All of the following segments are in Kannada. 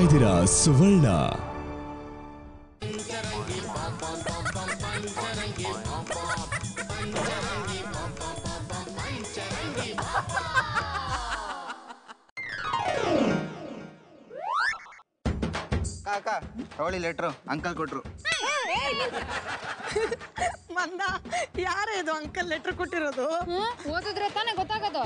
ಇದ್ದೀರಾ ಸುವರ್ಣ ಕಾಕ ತಗೊಳ್ಳಿ ಲೆಟ್ರು ಅಂಕಲ್ ಕೊಟ್ರು ಮಂದ ಯಾರ ಇದು ಅಂಕಲ್ ಲೆಟರ್ ಕೊಟ್ಟಿರೋದು ಹ್ಮ್? ಓದಿದ್ರೆ ತಾನೇ ಗೊತ್ತಾಗೋದು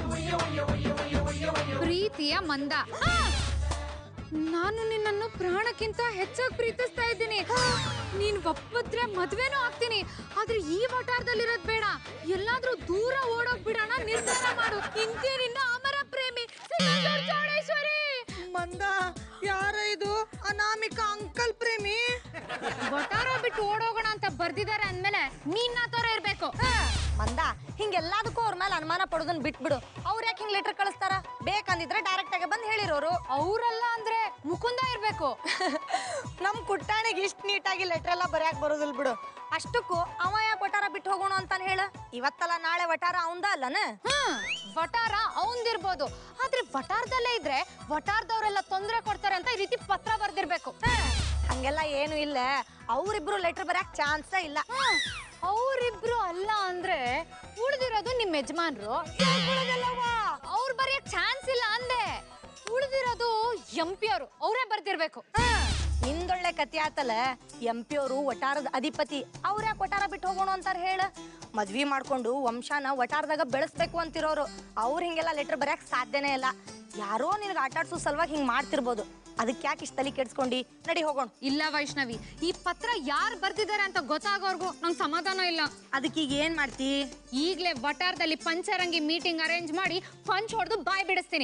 ಪ್ರೀತಿಯ ಮಂದ ಆ! ನಾನು ನಿನ್ನನ್ನು ಪ್ರಾಣಕ್ಕಿಂತ ಹೆಚ್ಚಾಗಿ ಪ್ರೀತಿಸ್ತಾ ಇದ್ದೀನಿ ನೀನ್ ಒಪ್ಪಿದ್ರೆ ಮದ್ವೆನೂ ಆಗ್ತೀನಿ ಆದ್ರೆ ಈ ವಟಾರದಲ್ಲಿರೋದ್ ಬೇಡ ಎಲ್ಲಾದ್ರೂ ದೂರ ಓಡೋಗ್ ಬಿಡೋಣ ನಿರ್ಧಾರ ಮಾಡು ಇಂತಿ ನಿನ್ನ ಅಮರ ಪ್ರೇಮಿ ಸಿಗಂದೂರ್ ಚೌಡೇಶ್ವರಿ ಮಂದ ಯಾರ ಇದು ಅನಾಮಿಕ ಅಂಕಲ್ ಪ್ರೇಮಿ ವಟಾರ ಬಿಟ್ಟು ಓಡೋಗೋಣ ಅಂತ ಬರ್ದಿದ್ದಾರೆ ಅಂದ್ಮೇಲೆ ನೀನ್ ಆ ತರ ಇರ್ಬೇಕು ಮಂದ ಹಿಂಗೆಲ್ಲದಕ್ಕೂ ಅವ್ರ ಮೇಲೆ ಅನುಮಾನ ಪಡೋದನ್ನ ಬಿಟ್ಬಿಡು ಅವ್ರ ಯಾಕೆ ಹಿಂಗ್ ಲೆಟರ್ ಕಳಿಸ್ತಾರ ಬೇಕಂದಿದ್ರೆ ಡೈರೆಕ್ಟ್ ಆಗಿ ಬಂದು ಹೇಳಿರೋರು ಅವ್ರಲ್ಲ ಅಂದ್ರೆ ಮುಕುಂದ ಇರ್ಬೇಕು ನಮ್ ಕುಟ್ಟಾಣಿಗೆ ಇಷ್ಟ ನೀಟಾಗಿ ಲೆಟರ್ ಎಲ್ಲ ಬರ್ಯಾಕ್ ಬರೋದಿಲ್ಲ ಬಿಡು ಅಷ್ಟಕ್ಕೂ ಅವ ಯಾಕೆ ವಟಾರ ಬಿಟ್ಟು ಹೋಗೋಣ ಅಂತಾನೆ ಹೇಳ ಇವತ್ತಲ್ಲ ನಾಳೆ ವಟಾರ ಅವಂದ ಅಲ್ಲನ ಹ್ಮ್ ವಟಾರ ಅವಂದಿರ್ಬೋದು ಆದ್ರೆ ವಟಾರದಲ್ಲೇ ಇದ್ರೆ ವಟಾರದವರೆಲ್ಲ ತೊಂದರೆ ಕೊಡ್ತಾರೆ ಅಂತ ಈ ರೀತಿ ಪತ್ರ ಬರ್ದಿರ್ಬೇಕು ಹಂಗೆಲ್ಲ ಏನು ಇಲ್ಲ ಅವ್ರಿಬ್ರು ಲೆಟರ್ ಬರ್ಯಾಕ್ ಚಾನ್ಸ ಇಲ್ಲ ಅವ್ರಿಬ್ರು ಅಲ್ಲ ಅಂದ್ರೆ ಉಳ್ದಿರೋದು ನಿಮ್ ಯಜಮಾನ್ರು ಅವ್ರು ಬರೆಯಕ್ ಚಾನ್ಸ್ ಇಲ್ಲ ಅಂದೆ ಉಳ್ದಿರೋದು ಎಂ ಪಿ ಅವರು ಅವರೇ ಬರ್ದಿರ್ಬೇಕು ನಿಂದೊಳ್ಳೆ ಕತಿ ಆತಲ್ಲ ಎಂ ಪಿ ಅವರು ವಟಾರದ ಅಧಿಪತಿ ಅವ್ರ ಯಾಕೆ ವಟಾರ ಬಿಟ್ಟು ಹೋಗೋಣ ಅಂತಾರ ಹೇಳ ಮದ್ವಿ ಮಾಡ್ಕೊಂಡು ವಂಶನ ವಟಾರದಾಗ ಬೆಳೆಸ್ಬೇಕು ಅಂತಿರೋರು ಅವ್ರ ಹಿಂಗೆಲ್ಲ ಲೆಟರ್ ಬರ್ಯಾಕ್ ಸಾಧ್ಯನೇ ಇಲ್ಲ ಯಾರೋ ನಿನಗೆ ಆಟಾಡ್ಸೋ ಸಲುವಾಗಿ ಹಿಂಗ್ ಮಾಡ್ತಿರ್ಬೋದು ಅದಕ್ಕೆ ಯಾಕೆ ಇಷ್ಟ ತಲೆ ಕೆಡ್ಸ್ಕೊಂಡಿ ನಡಿ ಹೋಗೋಣ ಇಲ್ಲ ವೈಷ್ಣವಿ ಈ ಪತ್ರ ಯಾರು ಬರ್ದಿದ್ದಾರೆ ಅಂತ ಗೊತ್ತಾಗೋರ್ಗು ನಂಗೆ ಸಮಾಧಾನ ಇಲ್ಲ ಅದಕ್ಕೆ ಈಗ ಏನ್ ಮಾಡ್ತಿ ಈಗ್ಲೇ ವಟಾರದಲ್ಲಿ ಪಂಚರಂಗಿ ಮೀಟಿಂಗ್ ಅರೇಂಜ್ ಮಾಡಿ ಪಂಚ್ ಹೊಡೆದು ಬಾಯ್ ಬಿಡಿಸ್ತೀನಿ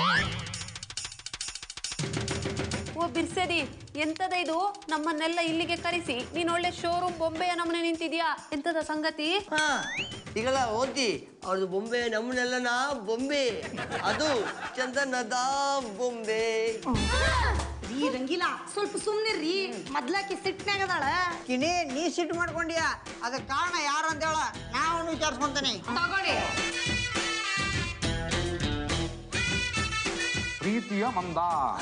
ಓ ಬಿರ್ಸದಿ ಎಂತದ ಇದು ನಮ್ಮನ್ನೆಲ್ಲ ಇಲ್ಲಿಗೆ ಕರೆಸಿ ನೀನ್ ಒಳ್ಳೆ ಶೋರೂಮ್ ಬೊಂಬೆಯ ನಮ್ಮನೆ ನಿಂತಿದ್ಯಾ ಎಂತದ ಸಂಗತಿ ಹಾ ಈಗಲ್ಲ ಓದಿ ಅವ್ರದ್ದು ಬೊಂಬೆ ನಮ್ಮನೆಲ್ಲನ ಬೊಂಬೆ ಅದು ಚಂದನದ ಬೊಂಬೆ ರೀ ರಂಗಿಲ್ಲ ಸ್ವಲ್ಪ ಸುಮ್ನಿರ್ರಿ ಮೊದ್ಲಾಕಿ ಸಿಟ್ನಾಗದಾಳ ಕಿಣಿ ನೀ ಸಿಟ್ಟು ಮಾಡ್ಕೊಂಡ್ಯಾ ಅದಕ್ಕೆ ಕಾರಣ ಯಾರು ಅಂತ ಹೇಳ ನಾವು ವಿಚಾರಿಸ್ಕೊಂತಾನೆ ತಗೊಳ್ಳಿ ಪ್ರೀತಿಯ ಮಂದ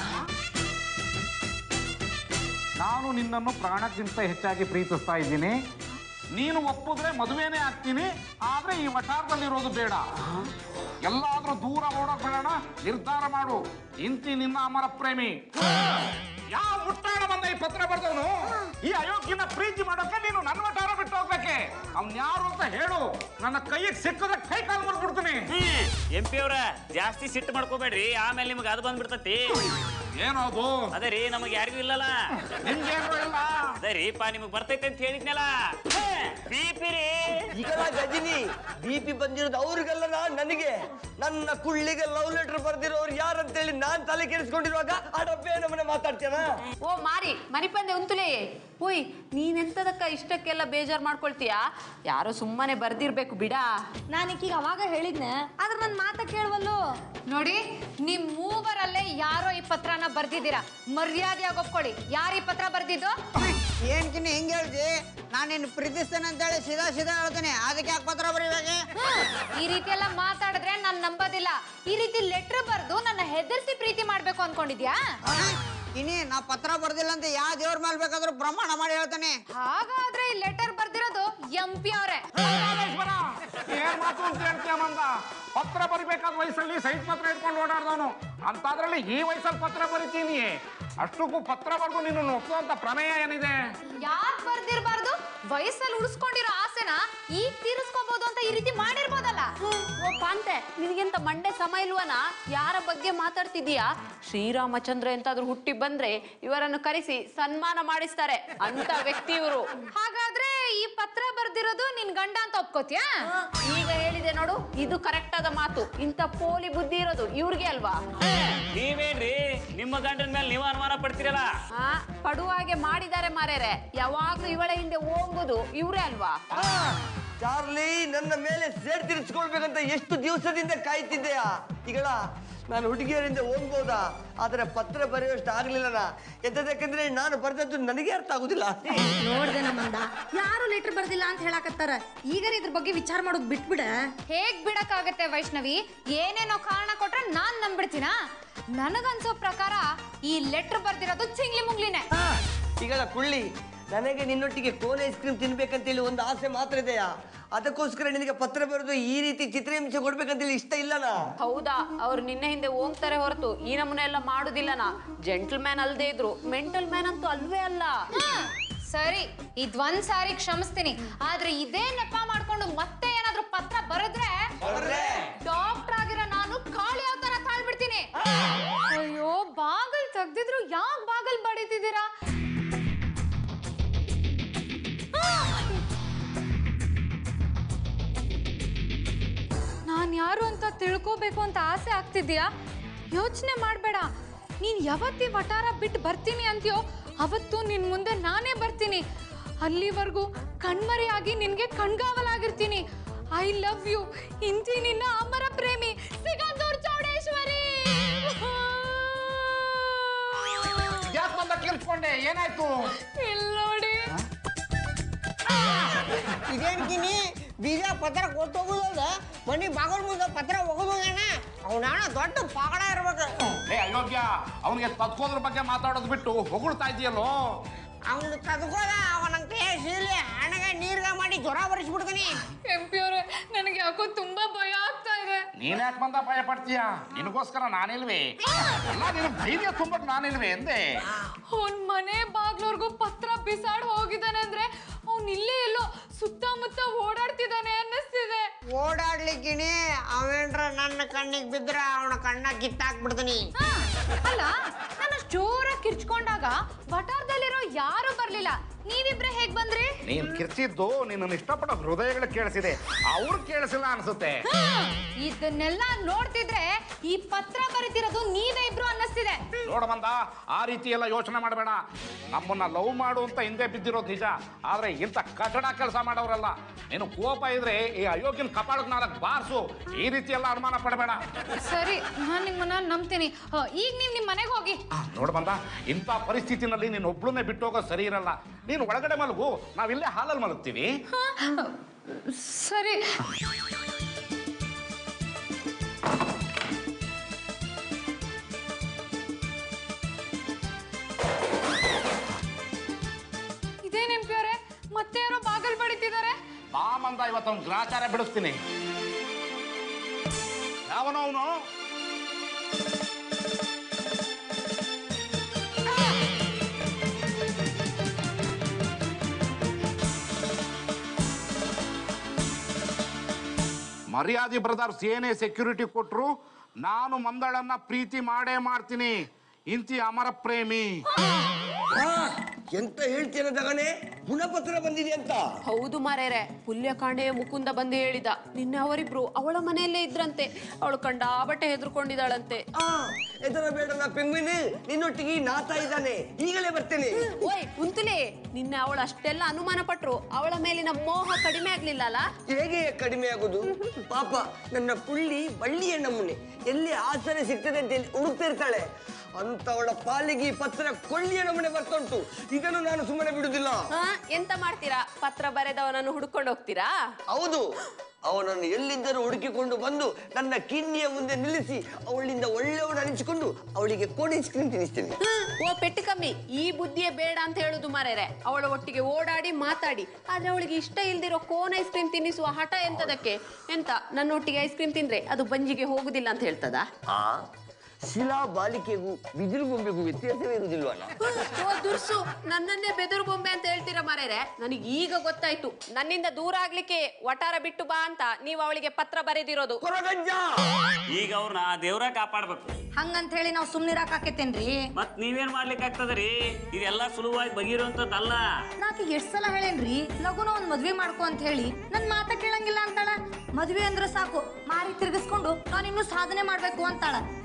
ನಾನು ನಿನ್ನನ್ನು ಪ್ರಾಣಕ್ಕಿಂತ ಹೆಚ್ಚಾಗಿ ಪ್ರೀತಿಸ್ತಾ ಇದ್ದೀನಿ ನೀನು ಒಪ್ಪಿದ್ರೆ ಮದುವೆನೇ ಆಗ್ತೀನಿ ಆದ್ರೆ ಈ ವಟಾರದಲ್ಲಿರೋದು ಬೇಡ ಎಲ್ಲಾದ್ರೂ ದೂರ ಓಡೋಕ್ ಬೇಡ ನಿರ್ಧಾರ ಮಾಡು ಇಂತಿ ನಿನ್ನ ಅಮರ ಪ್ರೇಮಿ ಯಾವ ಮುಟ್ಟಾಣ ಬಂದ ಈ ಪತ್ರ ಬರ್ದವನು ಈ ಅಯೋಗ್ಯನ ಪ್ರೀತಿ ಮಾಡೋಕೆ ನೀನು ನನ್ನ ವಟಾರ ಬಿಟ್ಟು ಹೋಗ್ಬೇಕೆ ಅವ್ನ್ ಯಾರು ಅಂತ ಹೇಳು ನನ್ನ ಕೈಗೆ ಸಿಕ್ಕದ ಕೈ ಕಾಲು ಮುರ್ಬಿಡ್ತೀನಿ ಎಂ ಪಿ ಅವ್ರ ಜಾಸ್ತಿ ಸಿಟ್ಟು ಮಾಡ್ಕೋಬೇಡ್ರಿ ಆಮೇಲೆ ನಿಮ್ಗೆ ಅದು ಬಂದ್ಬಿಡ್ತತಿ ಏನೋ ಅದು ಅದೇ ರೀ ನಮಗೆ ಯಾರಿಗೂ ಇಲ್ಲಲ್ಲ ನಿಮ್ಗೇನು ಇಲ್ಲ ಅದೇ ರೀಪ ನಿಮಗ್ ಬರ್ತೈತೆ ಅಂತ ಹೇಳಿದ್ನಲ್ಲ ಬೀಪಿ ರೀ ಈಗಲ್ಲ ಗಜಿನಿ ಬಿ ಪಿ ಬಂದಿರೋದು ಅವ್ರಿಗೆಲ್ಲನ ನನಗೆ ನನ್ನ ಕುಳ್ಳಿಗೆ ಲವ್ ಲೆಟರ್ ಬರ್ದಿರೋರು ಯಾರಂತೇಳಿ ನಾನ್ ತಲೆ ಕೆಡಿಸ್ಕೊಂಡಿರುವಾಗ ಆ ಡಬ್ಬೆ ನಮ್ಮನೆ ಮಾತಾಡ್ತೇನ ಓ ಮಾರಿ ಮನಿಪಂದೆ ಉಂತುಲೇ ಓಯ್ ನೀನೆಂತದಕ್ಕ ಇಷ್ಟಕ್ಕೆಲ್ಲ ಬೇಜಾರ್ ಮಾಡ್ಕೊಳ್ತೀಯಾ ಯಾರೋ ಸುಮ್ಮನೆ ಬರ್ದಿರ್ಬೇಕು ಬಿಡಾ ನಾನೀಗ ಅವಾಗ ಹೇಳಿದ್ನೆ ಆದ್ರೆ ನನ್ನ ಮಾತ ಕೇಳವಲ್ಲು ನೋಡಿ ನಿಮ್ ಮೂವರಲ್ಲೇ ಯಾರೋ ಈ ಪತ್ರನ ಬರ್ದಿದ್ದೀರಾ ಮರ್ಯಾದೆಯಾಗಿ ಒಪ್ಕೊಳ್ಳಿ ಯಾರು ಈ ಪತ್ರ ಬರ್ದಿದ್ದು ಏನ್ ಕಿಣಿ ಹೆಂಗ್ ಹೇಳ್ತಿ ನಾನು ನಿನ್ನ ಪ್ರೀತಿಸ್ತೇನೆ ಅಂತ ಹೇಳಿ ಸೀದಾ ಸೀದಾ ಹೇಳ್ತೇನೆ ಅದಕ್ಕೆ ಯಾಕೆ ಪತ್ರ ಬರೀಬೇಕು ಹ್ಮ್. ಈ ರೀತಿ ಎಲ್ಲ ಮಾತಾಡಿದ್ರೆ ನಾನ್ ನಂಬೋದಿಲ್ಲ ಈ ರೀತಿ ಲೆಟರ್ ಬರ್ದು ನನ್ನ ಹೆದರ್ಸಿ ಪ್ರೀತಿ ಮಾಡ್ಬೇಕು ಅನ್ಕೊಂಡಿದ್ಯಾ ಕಿಣಿ ನಾ ಪತ್ರ ಬರ್ದಿಲ್ಲ ಅಂತ ಯಾವ ದೇವ್ರ ಮೇಲೆ ಬೇಕಾದ್ರೂ ಪ್ರಮಾಣ ಮಾಡಿ ಹೇಳ್ತಾನೆ ಹಾಗಾದ್ರೆ ಈ ಲೆಟರ್ ಬರ್ದಿರೋದು ಎಂ ಪಿ ಅವರೇ ರಾಮೇಶ್ವರ, ಏನ್ ಮಾತು ಅಂತ ಹೇಳ್ತೀಯ ಮಂದ ಪತ್ರ ಬರಿಬೇಕಾದ ವಯಸ್ಸಲ್ಲಿ ಸೈಟ್ ಪತ್ರ ಇಟ್ಕೊಂಡು ಓಡಾಡ್ದವನು ಅಂತಾದ್ರಲ್ಲಿ ಈ ವಯಸ್ಸಲ್ಲಿ ಪತ್ರ ಬರಿತೀನಿ ಅಷ್ಟಕ್ಕೂ ಪತ್ರ ಬರೆದು ನೀನು ಒಪ್ಪುವಂತ ಪ್ರಮೇಯ ಏನಿದೆ ಯಾಕ್ ಬರ್ದಿರ್ಬಾರ್ದು ವಯಸ್ಸಲ್ಲಿ ಉಳಿಸ್ಕೊಂಡಿರೋ ಆಸೆನ ಈಗ ತೀರಿಸ್ಕೋಬಹುದು ಅಂತ ಈ ರೀತಿ ಮಾಡಿರ್ಬೋದಲ್ಲ ಓ ಪಾಂತೆ ನಿನಗೆಂತ ಮಂಡೆ ಸಮ ಇಲ್ವನ ಯಾರ ಬಗ್ಗೆ ಮಾತಾಡ್ತಿದೀಯಾ ಶ್ರೀರಾಮಚಂದ್ರ ಎಂತಾದ್ರೂ ಹುಟ್ಟಿ ಬಂದ್ರೆ ಇವರನ್ನು ಕರೆಸಿ ಸನ್ಮಾನ ಮಾಡಿಸ್ತಾರೆ ಅಂತ ವ್ಯಕ್ತಿ ಇವರು ಹಾಗಾದ್ರೆ ಈ ಪತ್ರ ಬರ್ದಿರೋದು ನಿನ್ ಗಂಡ ಅಂತ ಒಪ್ಕೋತ್ಯಾ ಈಗ ಹೇಳಿದೆ ನೋಡು ಇದು ಕರೆಕ್ಟ್ ಆದ ಮಾತು ಇಂಥ ಪೋಲಿ ಬುದ್ಧಿ ಇರೋದು ಇವ್ರಿಗೆ ಅಲ್ವಾ ನೀವೇನ್ರಿ ನಿಮ್ಮ ಗಂಡನ ಮೇಲೆ ನೀವು ಅನುಮಾನ ಪಡ್ತೀರಲ್ಲ ಆ ಪಡುವಾಗೆ ಮಾಡಿದ್ದಾರೆ ಮಾರೇರೆ ಯಾವಾಗ್ಲೂ ಇವಳ ಹಿಂದೆ ಹೋಗುದು ಇವ್ರೇ ಅಲ್ವಾ ಚಾರ್ಲಿ ನನ್ನ ಮೇಲೆ ಸೇಡ್ ತೀರಿಸ್ಕೊಳ್ಬೇಕಂತ ಎಷ್ಟು ದಿವಸದಿಂದ ಕಾಯ್ತಿದ್ದೆಯಾ ಈಗಳ ನಾನು ಹುಡುಗಿಯರಿಂದ ಹೋಗ್ಬೋದಾ ಆದರೆ ಪತ್ರ ಬರೆಯುವಷ್ಟು ಆಗ್ಲಿಲ್ಲನ ಎಂತದಕ್ಕೆಂದ್ರೆ ನಾನು ಬರೆದದ್ದು ನನಗೆ ಅರ್ಥ ಆಗುದಿಲ್ಲ ನೋಡ್ದೆ ನಮ್ಮಂದ ಯಾರು ಲೆಟರ್ ಬರ್ದಿಲ್ಲ ಅಂತ ಹೇಳಕತ್ತಾರ ಈಗರ ಇದ್ರ ಬಗ್ಗೆ ವಿಚಾರ ಮಾಡೋದು ಬಿಟ್ಬಿಡ ಹೇಗ್ ಬಿಡಕ್ಕಾಗತ್ತೆ ವೈಷ್ಣವಿ ಏನೇನೋ ಕಾರಣ ಕೊಟ್ರೆ ನಾನ್ ನಂಬಿಡ್ತೀನಾ ನನಗನ್ಸೋ ಪ್ರಕಾರ ಈ ಲೆಟರ್ ಬರ್ದಿರೋದು ಚಿಂಗ್ಲಿ ಮುಂಗ್ಲಿನೇ ಈಗಳ ಕುಳ್ಳಿ ನನಗೆ ನಿನ್ನೊಟ್ಟಿಗೆ ಕೋನ್ ಐಸ್ ಕ್ರೀಮ್ ತಿನ್ಬೇಕಂತೇಳಿ ಒಂದು ಆಸೆ ಮಾತ್ರ ಇದೆಯಾ ಅದಕ್ಕೋಸ್ಕರ ನಿನಗೆ ಪತ್ರ ಬರೆದು ಈ ರೀತಿ ಚಿತ್ರಹಿಂಸೆ ಕೊಡ್ಬೇಕಂತೇಳಿ ಇಷ್ಟ ಇಲ್ಲನಾ ಹೌದಾ ಅವ್ರು ನಿನ್ನ ಹಿಂದೆ ಹೋಗ್ತಾರೆ ಹೊರತು ಈ ನಮೂನೆ ಎಲ್ಲ ಮಾಡುದಿಲ್ಲನಾ ಜೆಂಟಲ್ ಮ್ಯಾನ್ ಅಲ್ದೇ ಇದ್ರು ಮೆಂಟಲ್ ಮ್ಯಾನ್ ಅಂತೂ ಅಲ್ವೇ ಅಲ್ಲ ಸರಿ ಇದ್ವಂದ್ ಸಾರಿ ಕ್ಷಮಿಸ್ತೀನಿ ಆದ್ರೆ ಇದೇ ನೆಪ ಮಾಡ್ಕೊಂಡು ಮತ್ತೆ ಏನಾದ್ರೂ ಪತ್ರ ಬರೆದ್ರೆ ಡಾಕ್ಟರ್ ಆಗಿರೋ ನಾನು ಕಾಳಿ ಅವತಾರ ತಾಳ್ಬಿಡ್ತೀನಿ ಅಯ್ಯೋ ಬಾಗಲ್ ತೆಗ್ದಿದ್ರು ಯಾಕ್ ಬಾಗಲ್ ಬಡಿತಿದ್ದೀರಾ ನಾನ್ ಯಾರು ಅಂತ ತಿಳ್ಕೋಬೇಕು ಅಂತ ಆಸೆ ಆಗ್ತಿದ್ಯಾ ಯೋಚನೆ ಮಾಡ್ಬೇಡ ನೀನ್ ಯಾವತ್ತಿ ವಟಾರ ಬಿಟ್ಟು ಬರ್ತೀನಿ ಅಂತೀಯೋ ಅವತ್ತು ನಿನ್ ಮುಂದೆ ನಾನೇ ಬರ್ತೀನಿ ಅಲ್ಲಿವರೆಗೂ ಕಣ್ಮರೆಯಾಗಿ ನಿನ್ಗೆ ಕಣ್ಗಾವಲಾಗಿರ್ತೀನಿ ಐ ಲವ್ ಯು ಇಂತಿ ನಿನ್ನ ಅಮರ ಪ್ರೇಮಿ ಸಿಗಂದೂರ್ ಚೌಡೇಶ್ವರಿ ಯಾಕೆ ಬಂದ ಕೇಳಿಸ್ಕೊಂಡೆ ಏನಾಯ್ತು ಇಲ್ ನೋಡಿ ಇದೇನ್ಕಿನಿ ಬೀಜ ಪತ್ರ ಕೊಟ್ಟೋಗುದಲ್ಲ ಮನಿ ಬಾಗಲ್ ಮುಂದೆ ಪತ್ರ ಹೋಗೋದಣ್ಣ ಅವನಾಣ ದೊಡ್ಡ ಪಾಗಡ ಇರ್ಬೇಕು ಏ ಅಯೋಗ್ಯ ಅವನಿಗೆ ತತ್ಕೋದ್ರ ಬಗ್ಗೆ ಮಾತಾಡೋದು ಬಿಟ್ಟು ಹೊಗಳ್ತಾ ಇದೆಯಲ್ಲೋ ಅವನು ತದ್ಕೋದ ಅವನ ಕೈ ಸೀಲಿ ಹಣಗ ನೀರ್ಗ ಮಾಡಿ ಜ್ವರ ಬರಿಸ್ಬಿಡ್ತೀನಿ ಎಂಪಿ ಅವ್ರೆ ನನಗೆ ಯಾಕೋ ತುಂಬಾ ಭಯ ಆಗ್ತಾ ಇದೆ ನೀನ್ ಯಾಕೆ ಬಂದ ಭಯ ಪಡ್ತೀಯ ನಿನಗೋಸ್ಕರ ನಾನಿಲ್ವೇ ಎಲ್ಲ ನಿನ್ ಧೈರ್ಯ ತುಂಬಕ್ ನಾನಿಲ್ವೇ ಎಂದೆ ಅವ್ನ್ ಮನೆ ಬಾಗ್ಲವ್ರಿಗೂ ಪತ್ರ ಬಿಸಾಡ್ ಹೋಗಿದ್ದಾನೆ ಅಂದ್ರೆ ಅವ್ನ್ ಇಲ್ಲೇ ಎಲ್ಲೋ ಸುತ್ತಮುತ್ತ ಓಡಾಡ್ತಿದ್ದಾನೆ ಅನ್ನಿಸ್ತಿದೆ ಓಡಾಡ್ಲಿಕ್ಕಿನಿ ಅವೇನ್ರ ನನ್ನ ಕಣ್ಣಿಗೆ ಬಿದ್ರ ಅವನ ಕಣ್ಣ ಕಿತ್ತಾಕ್ಬಿಡ್ತೀನಿ ಹಾ, ಅಲ್ಲ ನಾನು ಜೋರಾಗಿ ಕಿರ್ಚ್ಕೊಂಡಾಗ ವಟಾರದಲ್ಲಿರೋ ಯಾರು ಬರ್ಲಿಲ್ಲ ನೀವಿಬ್ರೆ ಹೇಗ್ ಬಂದ್ರಿ ನೀನ್ ಕಿರ್ಚಿದ್ದು ನಿನ್ನ ಇಷ್ಟಪಡೋ ಹೃದಯಗಳು ಕೇಳಿಸಿದೆ ಅವ್ರು ಕೇಳಿಸಿಲ್ಲ ಅನ್ಸುತ್ತೆ ಹಾ, ಇದನ್ನೆಲ್ಲ ನೋಡ್ತಿದ್ರೆ ಈ ಪತ್ರ ಬರೀತಿರೋದು ನೀವೇ ಇಬ್ರು ಅನ್ನಿಸ್ತಿದೆ ನೋಡ ಬಂದ ಆ ರೀತಿ ಎಲ್ಲ ಯೋಚನೆ ಮಾಡಬೇಡ ನಮ್ಮನ್ನ ಲವ್ ಮಾಡು ಅಂತ ಹಿಂದೆ ಬಿದ್ದಿರೋದು ನಿಜ ಆದ್ರೆ ಇಂಥ ಕಠಡ ಕೆಲಸ ಮಾಡೋರಲ್ಲ ನೀನು ಕೋಪ ಇದ್ರೆ ಈ ಅಯೋಗ್ಯನ ಕಪಾಳಕ್ ನಾಲ್ಕು ಬಾರ್ಸು ಈ ರೀತಿ ಎಲ್ಲ ಅನುಮಾನ ಪಡಬೇಡ ಸರಿ ನಾನ್ ನಿಮ್ಮನ್ನ ನಂಬ್ತೀನಿ ಆ, ಈಗ ನೀವ್ ನಿಮ್ ಮನೆಗೆ ಹೋಗಿ ನೋಡ್ ಬಂದ ಇಂಥ ಪರಿಸ್ಥಿತಿನಲ್ಲಿ ನೀನು ಒಬ್ಳನ್ನೇ ಬಿಟ್ಟು ಹೋಗೋದು ಸರಿ ಇರಲ್ಲ ನೀನು ಒಳಗಡೆ ಮಲಗು ನಾವಿಲ್ಲೇ ಹಾಲಲ್ಲಿ ಮಲಗ್ತೀವಿ ಸರಿ ಇದೇನ್ ಎಂಪಿ ಅವರೇ ಮತ್ತೆ ಯಾರೋ ಬಾಗಲ್ ಬಡಿತಿದ್ದಾರೆ ಬಾ ಮಂದ ಇವತ್ತೊಂದು ಗ್ರಾಚಾರ ಬಿಡಿಸ್ತೀನಿ ಯಾವನೋ ಅವನು ಮರ್ಯಾದೆ ಬ್ರದರ್ಸ್ ಏನೇ ಸೆಕ್ಯೂರಿಟಿ ಕೊಟ್ರು ನಾನು ಮಂದಳನ್ನ ಪ್ರೀತಿ ಮಾಡೇ ಮಾಡ್ತೀನಿ ಇಂತಿ ಅಮರ ಪ್ರೇಮಿ ಎಂತ ಹೇಳ್ತೀರ ದಗಣೆ ಗುಣಪತ್ರ ಬಂದಿದೆ ಅಂತ ಹೌದು ಮಾರೇರೆ ಪುಲ್ಯಕಾಂಡೆ ಮುಕುಂದ ಬಂದು ಹೇಳಿದ ನಿನ್ನೆ ಅವರಿಬ್ರು ಅವಳ ಮನೆಯಲ್ಲೇ ಇದ್ರಂತೆ ಅವಳು ಕಂಡಾಬಟ್ಟೆ ಹೆದರ್ಕೊಂಡಿದ್ದಾಳಂತೆ ಆ ಎದರ ಬೇಡ ನಾ ಪೆಂಗ್ವಿನ್ ನಿನ್ನೊಟ್ಟಿಗೆ ನಾತಾ ಇದ್ದಾನೆ ಈಗಲೇ ಬರ್ತೇನೆ ಓಯ್ ಕುಂತಲೇ ನಿನ್ನೆ ಅವಳು ಅಷ್ಟೆಲ್ಲ ಅನುಮಾನ ಪಟ್ರು ಅವಳ ಮೇಲಿನ ಮೋಹ ಕಡಿಮೆ ಆಗ್ಲಿಲ್ಲ ಅಲ್ಲ ಹೇಗೆ ಕಡಿಮೆ ಆಗುದು ಪಾಪ ನನ್ನ ಪುಳ್ಳಿ ಬಳ್ಳಿಯ ನಮೂನೆ ಎಲ್ಲಿ ಆಸರೆ ಸಿಗ್ತದೆ ಅಂತ ಹೇಳಿ ಹುಡುಕ್ತಿರ್ತಾಳೆ ಅಂತವಳ ಪಾಲಿಗೆ ಈ ಪತ್ರ ಕೊಳ್ಳಿಯ ನಮೂನೆ ಬರ್ತುಂಟು ಇದನ್ನು ನಾನು ಸುಮ್ಮನೆ ಬಿಡುದಿಲ್ಲ ಹಾ ಎಂತ ಮಾಡ್ತೀರಾ ಪತ್ರ ಬರೆದವನನ್ನು ಹುಡ್ಕೊಂಡು ಹೋಗ್ತೀರಾ ಹೌದು ಅವನನ್ನು ಎಲ್ಲಿದ್ದರೂ ಹುಡುಕಿಕೊಂಡು ಬಂದು ನನ್ನ ಕಿನ್ನಿಯ ಮುಂದೆ ನಿಲ್ಲಿಸಿ ಅವಳಿಂದ ಒಳ್ಳೆಯವನು ಅನಿಸಿಕೊಂಡು ಅವಳಿಗೆ ಕೋಡಿ ಸ್ಕ್ರೀನ್ ತಿನ್ನಿಸ್ತೇನೆ ಓ ಪೆಟ್ಟು ಕಮ್ಮಿ ಈ ಬುದ್ಧಿಯೇ ಬೇಡ ಅಂತ ಹೇಳುದು ಮಾರೇರೆ ಅವಳ ಒಟ್ಟಿಗೆ ಓಡಾಡಿ ಮಾತಾಡಿ ಆದ್ರೆ ಅವಳಿಗೆ ಇಷ್ಟ ಇಲ್ದಿರೋ ಕೋನ್ ಐಸ್ ಕ್ರೀಮ್ ತಿನ್ನಿಸುವ ಹಠ ಎಂತದಕ್ಕೆ ಎಂತ ನನ್ನೊಟ್ಟಿಗೆ ಐಸ್ ಕ್ರೀಮ್ ತಿಂದ್ರೆ ಅದು ಬಂಜಿಗೆ ಹೋಗುದಿಲ್ಲ ಅಂತ ಹೇಳ್ತದಾ ಆ ಶಿಲಾ ಬಾಲಿಕೆಗೂ ಬಿದಿರು ಬೊಂಬೆಗೂ ವ್ಯತ್ಯಾಸವೇ ಇರುವುದಿಲ್ವಲ್ಲ ಓ ದುರ್ಸು ನನ್ನನ್ನೇ ಬೆದರು ಬೊಂಬೆ ಅಂತ ಹೇಳ್ತೀರಾ ಮಾರೇರೆ ನನಗೆ ಈಗ ಗೊತ್ತಾಯ್ತು ನನ್ನಿಂದ ದೂರ ಆಗ್ಲಿಕ್ಕೆ ವಟಾರ ಬಿಟ್ಟು ಬಾ ಅಂತ ನೀವು ಅವಳಿಗೆ ಪತ್ರ ಬರೆದಿರೋದು ಕೊರಗಜ್ಜ ಈಗ ಅವ್ರನ್ನ ಆ ದೇವ್ರ ಕಾಪಾಡ್ಬೇಕು ಹಂಗಂತ ಹೇಳಿ ನಾವು ಸುಮ್ನಿರಾಕಾಕೇತೇನ್ರಿ ಮತ್ ನೀವೇನ್ ಮಾಡ್ಲಿಕ್ಕೆ ಆಗ್ತದ್ರಿ ಇದೆಲ್ಲ ಸುಲಭವಾಗಿ ಬಗೆಯಿರುವಂತದ್ದಲ್ಲ ನಾಕಿ ಎಷ್ಟ್ ಸಲ ಹೇಳೇನ್ರಿ ಲಗುನ ಒಂದ್ ಮದ್ವೆ ಮಾಡ್ಕೊ ಅಂತ ಹೇಳಿ ನನ್ ಮಾತ ಕೇಳಂಗಿಲ್ಲ ಅಂತಾಳ ಮದ್ವೆ ಅಂದ್ರೆ ಸಾಕು ಮಾರಿ ತಿರ್ಗಿಸ್ಕೊಂಡು ನಾನು ಇನ್ನೂ ಸಾಧನೆ ಮಾಡ್ಬೇಕು ಅಂತಾಳ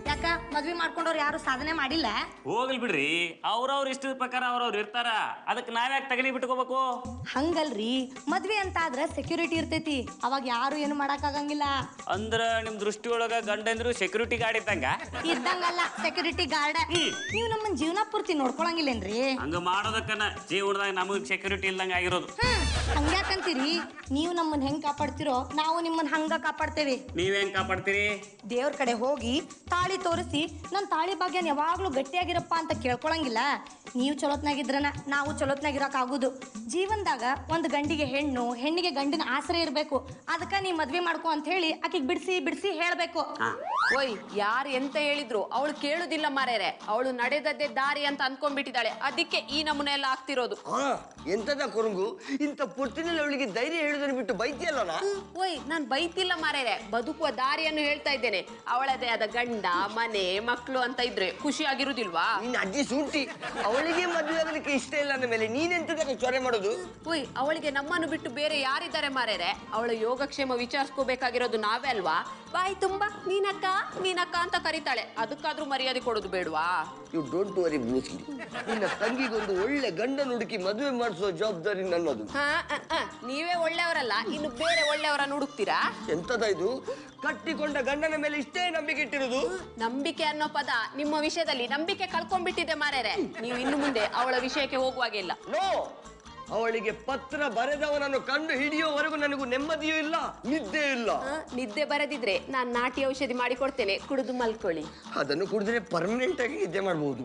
ಯಾಕ ಮದ್ವಿ ಮಾಡ್ಕೊಂಡವ್ರು ಯಾರು ಸಾಧನೆ ಮಾಡಿಲ್ಲ ಹೋಗ್ಲಿ ಬಿಡ್ರಿ ಅವ್ರವ್ರ ಇಷ್ಟದ ಪ್ರಕಾರ ಅವ್ರವ್ರು ಇರ್ತಾರ ಅದಕ್ಕೆ ನಾವ್ಯಾಕೆ ತಗಲಿ ಬಿಟ್ಕೋಬೇಕು ಹಂಗಲ್ರಿ ಮದ್ವೆ ಅಂತ ಆದ್ರ ಸೆಕ್ಯೂರಿಟಿ ಇರ್ತೈತಿ ಅವಾಗ ಯಾರು ಏನು ಮಾಡಕ್ಕಾಗಂಗಿಲ್ಲ ಅಂದ್ರ ನಿಮ್ ದೃಷ್ಟಿ ಒಳಗ ಗಂಡಂದ್ರು ಸೆಕ್ಯೂರಿಟಿ ಗಾರ್ಡ್ ಇದ್ದಂಗ ಇದ್ದಂಗಲ್ಲ ಸೆಕ್ಯೂರಿಟಿ ಗಾರ್ಡ್ ನೀವು ನಮ್ಮನ್ ಜೀವನ ಪೂರ್ತಿ ನೋಡ್ಕೊಳಂಗಿಲ್ಲೇನ್ರಿ ಹಂಗ ಮಾಡೋದಕ್ಕನ ಜೀವನದಾಗ ನಮಗ್ ಸೆಕ್ಯೂರಿಟಿ ಇಲ್ದಂಗ ಆಗಿರೋದು ಹ್ಮ್, ಹಂಗ್ಯಾಕಂತೀರಿ ನೀವು ನಮ್ಮನ್ನ ಹೆಂಗ್ ಕಾಪಾಡ್ತಿರೋ ನಾವು ನಿಮ್ಮನ್ನ ಹಂಗ ಕಾಪಾಡ್ತೇವೆ ನೀವ್ ಹೆಂಗ್ ಕಾಪಾಡ್ತೀರಿ ದೇವ್ರ ಕಡೆ ಹೋಗಿ ತಾಳಿ ತೋರಿಸಿ ನನ್ನ ತಾಳಿ ಭಾಗ್ಯನ ಯಾವಾಗ್ಲೂ ಗಟ್ಟಿಯಾಗಿರಪ್ಪ ಅಂತ ಕೇಳ್ಕೊಳಂಗಿಲ್ಲ ನೀವು ಚಲೋತ್ನಾಗಿದ್ರನ ನಾವು ಚಲೋತ್ನಾಗಿರಕ್ ಆಗುದು ಜೀವನದಾಗ ಒಂದು ಗಂಡಿಗೆ ಹೆಣ್ಣು ಹೆಣ್ಣಿಗೆ ಗಂಡಿನ ಆಸರೆ ಇರಬೇಕು ಅದಕ್ಕೆ ನೀ ಮದ್ವೆ ಮಾಡ್ಕೊ ಅಂತ ಹೇಳಿ ಆಕಿಗೆ ಬಿಡಿಸಿ ಬಿಡಿಸಿ ಹೇಳ್ಬೇಕು ಓಯ್ ಯಾರು ಎಂತ ಹೇಳಿದ್ರು ಅವಳು ಕೇಳುದಿಲ್ಲ ಮಾರೇರೆ ಅವಳು ನಡೆದದ್ದೇ ದಾರಿ ಅಂತ ಅನ್ಕೊಂಡ್ಬಿಟ್ಟಿದ್ದಾಳೆ ಅದಕ್ಕೆ ಈ ನಮೂನೆ ಎಲ್ಲ ಆಗ್ತಿರೋದು ಹಾ ಎಂತದ ಕುರುಂಗು ಇಂಥ ಪುಟ್ಟಿನಲ್ಲಿ ಅವಳಿಗೆ ಧೈರ್ಯ ಹೇಳುದನ್ನು ಬಿಟ್ಟು ಬೈತಿಯಲ್ಲನ ಓಯ್ ನಾನ್ ಬೈತಿಲ್ಲ ಮಾರೇರೆ ಬದುಕುವ ದಾರಿಯನ್ನು ಹೇಳ್ತಾ ಇದ್ದೇನೆ ಅವಳದೇ ಆದ ಗಂಡ ಮನೆ ಮಕ್ಕಳು ಅಂತ ಇದ್ರೆ ಖುಷಿಯಾಗಿರುದಿಲ್ವಾ ನಿನ್ನ ಅಜ್ಜಿ ಶುಂಠಿ ಅವಳಿಗೆ ಮದುವೆ ಆಗಲಿಕ್ಕೆ ಇಷ್ಟ ಇಲ್ಲ ಅಂದ ಮೇಲೆ ನೀನೆಂತದಕ್ಕೆ ಚೊರೆ ಮಾಡೋದು ಓಯ್ ಅವಳಿಗೆ ನಮ್ಮನ್ನು ಬಿಟ್ಟು ಬೇರೆ ಯಾರಿದ್ದಾರೆ ಮಾರೇರೆ ಅವಳ ಯೋಗಕ್ಷೇಮ ವಿಚಾರಿಸ್ಕೋಬೇಕಾಗಿರೋದು ನಾವೇ ಅಲ್ವಾ ಬಾಯಿ ತುಂಬಾ ನೀನಕ್ಕ ನೀನಕ್ಕ ಅಂತ ಕರೀತಾಳೆ ಅದಕ್ಕಾದ್ರೂ ಮರ್ಯಾದೆ ಕೊಡೋದು ಬೇಡವಾ ಯು ಡೋಂಟ್ ವರಿ ಬ್ರೂಸ್ಲಿ ನಿನ್ನ ತಂಗಿಗೊಂದು ಒಳ್ಳೆ ಗಂಡನ ಹುಡುಕಿ ಮದುವೆ ಮಾಡಿಸುವ ಜವಾಬ್ದಾರಿ ನನ್ನದು ಹಾ ಅ, ಅ, ನೀವೇ ಒಳ್ಳೆಯವರಲ್ಲ ಇನ್ನು ಬೇರೆ ಒಳ್ಳೆಯವರನ್ನು ಹುಡುಕ್ತೀರಾ ಎಂತದ ಇದು ಕಟ್ಟಿಕೊಂಡ ಗಂಡನ ಮೇಲೆ ಇಷ್ಟೇ ನಂಬಿಕೆ ಇಟ್ಟಿರುವುದು ನಂಬಿಕೆ ಅನ್ನೋ ಪದ ನಿಮ್ಮ ವಿಷಯದಲ್ಲಿ ನಂಬಿಕೆ ಕಳ್ಕೊಂಡ್ಬಿಟ್ಟಿದೆ ಮಾರೇರೆ ನೀವು ಇನ್ನು ಮುಂದೆ ಅವಳ ವಿಷಯಕ್ಕೆ ಹೋಗುವಾಗೆಲ್ಲ ನೋ ಅವಳಿಗೆ ಪತ್ರ ಬರೆದವನನ್ನು ಕಂಡು ಹಿಡಿಯುವವರೆಗೂ ನನಗೂ ನೆಮ್ಮದಿಯೂ ಇಲ್ಲ ನಿದ್ದೆ ಇಲ್ಲ ಆ, ನಿದ್ದೆ ಬರದಿದ್ರೆ ನಾನ್ ನಾಟಿ ಔಷಧಿ ಮಾಡಿಕೊಡ್ತೇನೆ ಕುಡಿದು ಮಲ್ಕೊಳ್ಳಿ ಅದನ್ನು ಕುಡಿದ್ರೆ ಪರ್ಮನೆಂಟ್ ಆಗಿ ನಿದ್ದೆ ಮಾಡಬಹುದು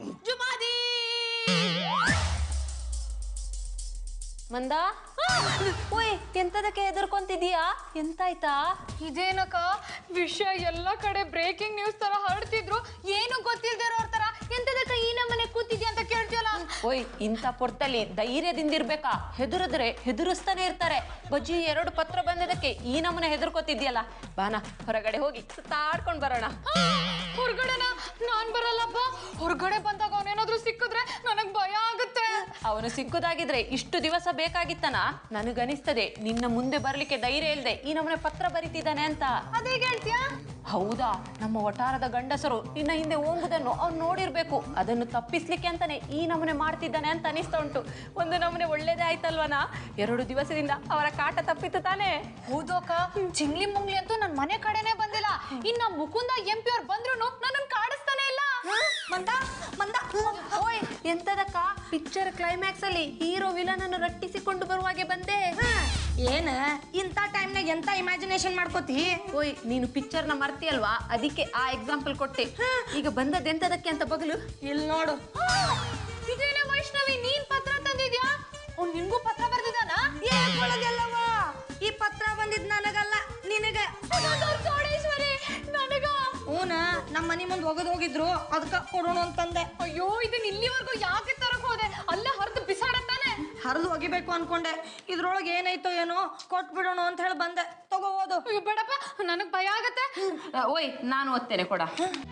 ಮಂದ ಓಯ್ ಎಂತದಕ್ಕೆ ಎದುರ್ಕೊಂತಿದೀಯಾ ಎಂತಾಯ್ತಾ ಇದೇನಕ್ಕ ವಿಷಯ ಎಲ್ಲ ಕಡೆ ಬ್ರೇಕಿಂಗ್ ನ್ಯೂಸ್ ತರ ಹರಡ್ತಿದ್ರು ಏನು ಗೊತ್ತಿಲ್ದಿರೋರ್ ತರ ಎಂತದಕ್ಕ ಈ ನಮ್ಮನೆ ಕೂತಿದ್ಯಾ ಅಂತ ಕೇಳ್ತಿಯಲ್ಲ ಓಯ್ ಇಂಥ ಪೊರ್ತಲ್ಲಿ ಧೈರ್ಯದಿಂದಿರ್ಬೇಕಾ ಹೆದರಿದ್ರೆ ಹೆದರಿಸ್ತಾನೆ ಇರ್ತಾರೆ ಬಜ್ಜಿ ಎರಡು ಪತ್ರ ಬಂದದಕ್ಕೆ ಈ ನಮ್ಮನೆ ಹೆದರ್ಕೋತಿದ್ಯಲ್ಲ ಬಾನ ಹೊರಗಡೆ ಹೋಗಿ ಸುತ್ತಾಡ್ಕೊಂಡ್ ಬರೋಣ ಹೊರಗಡೆನ ನಾನ್ ಬರಲ್ಲಪ್ಪ ಹೊರಗಡೆ ಬಂದಾಗ ಅವನೇನಾದ್ರೂ ಸಿಕ್ಕಿದ್ರೆ ನನಗ್ ಭಯ ಆಗುತ್ತೆ ಅವನು ಸಿಕ್ಕುದಾಗಿದ್ರೆ ಇಷ್ಟು ದಿವಸ ಬೇಕಾಗಿತ್ತನ ನನಗನಿಸ್ತದೆ ನಿನ್ನ ಮುಂದೆ ಬರ್ಲಿಕ್ಕೆ ಧೈರ್ಯ ಇಲ್ದೆ ಈ ನಮ್ಮನೆ ಪತ್ರ ಬರೀತಿದ್ದಾನೆ ಅಂತ ಅದೇ ಹೇಳ್ತೀಯಾ ಹೌದಾ ನಮ್ಮ ಒಟಾರದ ಗಂಡಸರು ನಿನ್ನ ಹಿಂದೆ ಓಂಗುದನ್ನು ಅವ್ನು ನೋಡಿರ್ಬೇಕು ಅದನ್ನು ತಪ್ಪಿಸ್ಲಿಕ್ಕೆ ಅಂತಾನೆ ಈ ನಮೂನೆ ಮಾಡ್ತಿದ್ದಾನೆ ಅಂತ ಅನಿಸ್ತಾ ಉಂಟು ಒಂದು ನಮೂನೆ ಒಳ್ಳೇದೇ ಆಯ್ತಲ್ವನಾ ಎರಡು ದಿವಸದಿಂದ ಅವರ ಕಾಟ ತಪ್ಪಿತು ತಾನೇ ಹೌದು ಅಕ್ಕ ಚಿಂಗ್ಲಿ ಮುಂಗ್ಲಿ ಅಂತೂ ನನ್ ಮನೆ ಕಡೆನೆ ಬಂದಿಲ್ಲ ಇನ್ನ ಮುಕುಂದ ಎಂ ಪಿ ಅವ್ರು ಬಂದ್ರು ನನ್ನನ್ ಕಾಡಿಸ್ತಾನೆ ಇಲ್ಲ ಮಂದ ಮಂದ ಓಯ್ ಎಂತದಕ್ಕ ಪಿಕ್ಚರ್ ಕ್ಲೈಮ್ಯಾಕ್ಸ್ ಅಲ್ಲಿ ಹೀರೋ ವಿಲನ್ ಅನ್ನು ರಟ್ಟಿಸಿಕೊಂಡು ಬರುವಾಗೆ ಬಂದೆ ಏನ ಇಂಥ ಟೈಮ್ನಾಗ ಎಂತ ಇಮ್ಯಾಜಿನೇಷನ್ ಮಾಡ್ಕೋತಿ ಓಯ್ ನೀನು ಪಿಕ್ಚರ್ನ ಮರ್ತಿಯಲ್ವಾ ಅದಕ್ಕೆ ಆ ಎಕ್ಸಾಂಪಲ್ ಕೊಟ್ಟೆ ಈಗ ಬಂದದ್ದು ಎಂತದಕ್ಕೆ ಅಂತ ಬಗಲು ಇಲ್ಲಿ ನೋಡು ಇದೇನೇ ವೈಷ್ಣವಿ ನೀನ್ ಪತ್ರ ತಂದಿದ್ಯಾ ಅವ್ನ್ ನಿನ್ಗೂ ಪತ್ರ ಬರ್ದಿದಾನ ಏಕೊಳ್ಳೋದೆಲ್ಲವ ಈ ಪತ್ರ ಬಂದಿದ್ ನನಗಲ್ಲ ನಿನಗ ಸೋಡೇಶ್ವರಿ ನನಗ ಹೂನ ನಮ್ಮ ಮನಿ ಮುಂದೆ ಒಗದ್ ಹೋಗಿದ್ರು ಅದಕ್ಕ ಕೊಡೋಣ ಅಂತಂದೆ ಅಯ್ಯೋ ಇದನ್ನ ಇಲ್ಲಿವರೆಗೂ ಯಾಕೆ ತರಕ್ ಹೋದೆ ಅಲ್ಲೇ ಹರಿದು ಬಿಸಾಡತ್ತಾನೆ ಹರಿದು ಒಗಿಬೇಕು ಅನ್ಕೊಂಡೆ ಇದ್ರೊಳಗೆ ಏನಾಯ್ತೋ ಏನೋ ಕೊಟ್ಬಿಡೋಣ ಅಂತ ಹೇಳಿ ಬಂದೆ ತಗೋ ಓದು ಅಯ್ಯೋ ಬೇಡಪ್ಪ ನನಗ್ ಭಯ ಆಗತ್ತೆ ಓಯ್ ನಾನು ಓದ್ತೇನೆ ಕೊಡ